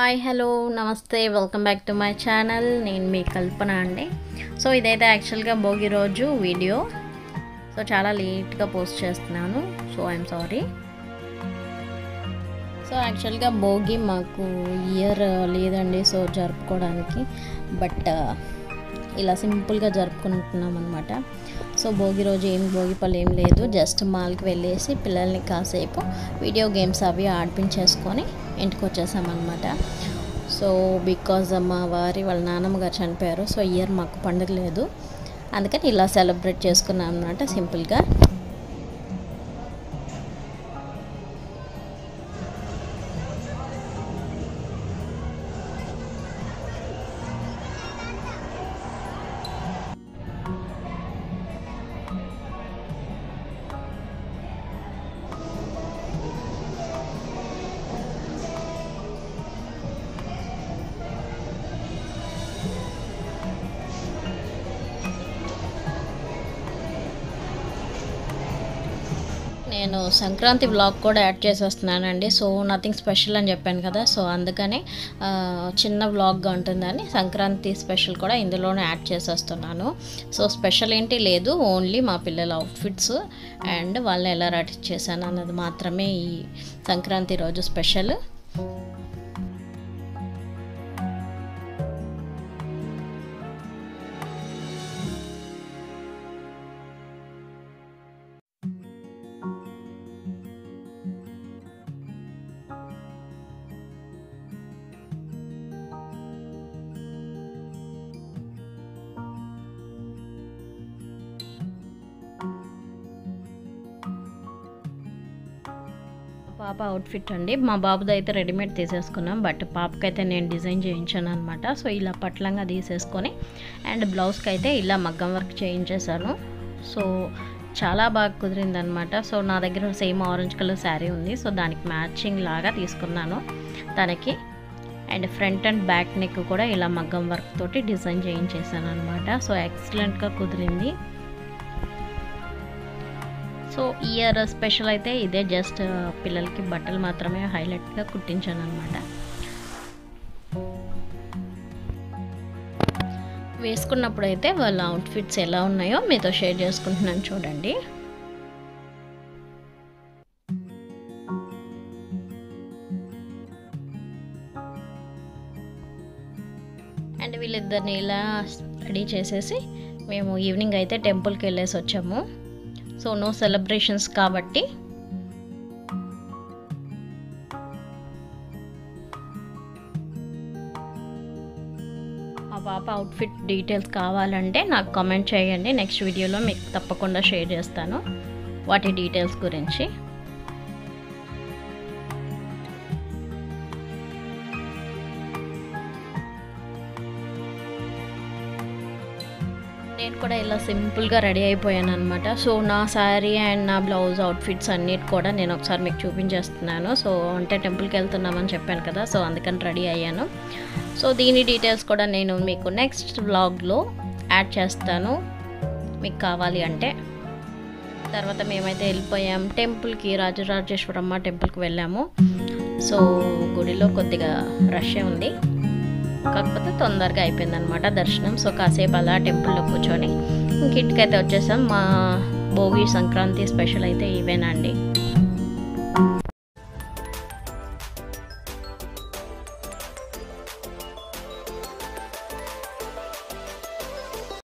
hi hello నమస్తే welcome back to my channel నేను మీ కల్పన అండి సో ఇదైతే యాక్చువల్గా భోగి రోజు వీడియో సో చాలా లేట్గా పోస్ట్ చేస్తున్నాను సో ఐఎమ్ సారీ సో యాక్చువల్గా భోగి మాకు ఇయర్ లేదండి సో జరుపుకోవడానికి బట్ ఇలా సింపుల్గా జరుపుకుంటున్నాం అనమాట సో భోగి రోజు ఏం భోగి పళ్ళు ఏం లేదు జస్ట్ మాల్కి వెళ్ళేసి పిల్లల్ని కాసేపు వీడియో గేమ్స్ అవి ఆడిపించేసుకొని ఇంటికి వచ్చేసామన్నమాట సో బికాజ్ మా వారి వాళ్ళ నాన్నమ్మ గారు చనిపోయారు సో ఇయర్ మాకు పండుగ లేదు అందుకని ఇలా సెలబ్రేట్ చేసుకున్నాం అనమాట సింపుల్గా నేను సంక్రాంతి వ్లాగ్ కూడా యాడ్ చేసేస్తున్నానండి సో నథింగ్ స్పెషల్ అని చెప్పాను కదా సో అందుకనే ఆ, చిన్న వ్లాగ్గా ఉంటుందని సంక్రాంతి స్పెషల్ కూడా ఇందులోనే యాడ్ చేసేస్తున్నాను సో స్పెషల్ ఏంటి లేదు ఓన్లీ మా పిల్లల అవుట్ఫిట్స్ అండ్ వాళ్ళని ఎలా రెడీ చేశాను అన్నది మాత్రమే ఈ సంక్రాంతి రోజు స్పెషల్ పాప అవుట్ఫిట్ అండి మా బాబుది అయితే రెడీమేడ్ తీసేసుకున్నాం బట్ పాపకైతే నేను డిజైన్ చేయించాను అనమాట సో ఇలా పట్లంగా తీసేసుకొని అండ్ బ్లౌజ్కి అయితే ఇలా మగ్గం వర్క్ చేయించేశాను సో చాలా బాగా కుదిరిందనమాట సో నా దగ్గర సేమ్ ఆరెంజ్ కలర్ శారీ ఉంది సో దానికి మ్యాచింగ్ లాగా తీసుకున్నాను తనకి and front and back neck కూడా ఇలా మగ్గం వర్క్ తోటి డిజైన్ చేయించేసాను అనమాట సో ఎక్సలెంట్గా కుదిరింది సో ఇయర్ స్పెషల్ అయితే ఇదే జస్ట్ పిల్లలకి బట్టలు మాత్రమే హైలైట్గా కుట్టించాను అనమాట వేసుకున్నప్పుడు అయితే వాళ్ళ అవుట్ఫిట్స్ ఎలా ఉన్నాయో మీతో షేర్ చేసుకుంటున్నాను చూడండి అండ్ వీళ్ళిద్దరిని ఇలా రెడీ చేసేసి మేము ఈవినింగ్ అయితే టెంపుల్కి వెళ్ళేసి వచ్చాము సో నో సెలబ్రేషన్స్ కాబట్టి మా పాప అవుట్ఫిట్ డీటెయిల్స్ కావాలంటే నాకు కామెంట్ చేయండి నెక్స్ట్ వీడియోలో మీకు తప్పకుండా షేర్ చేస్తాను వాటి డీటెయిల్స్ గురించి నేను కూడా ఇలా సింపుల్గా రెడీ అయిపోయాను అనమాట సో నా శారీ అండ్ నా బ్లౌజ్ అవుట్ఫిట్స్ అన్నిటి కూడా నేను ఒకసారి మీకు చూపించేస్తున్నాను సో అంటే టెంపుల్కి వెళ్తున్నామని చెప్పాను కదా సో అందుకని రెడీ అయ్యాను సో దీని డీటెయిల్స్ కూడా నేను మీకు నెక్స్ట్ వ్లాగ్లో యాడ్ చేస్తాను మీకు కావాలి అంటే తర్వాత మేమైతే వెళ్ళిపోయాం టెంపుల్కి రాజరాజేశ్వరమ్మ టెంపుల్కి వెళ్ళాము సో గుడిలో కొద్దిగా రష్ ఉంది కాకపోతే తొందరగా అయిపోయింది అనమాట దర్శనం సో కాసేపు అలా టెంపుల్లో కూర్చొని ఇంక ఇంటికైతే వచ్చేసాం మా భోగి సంక్రాంతి స్పెషల్ అయితే ఇవేనండి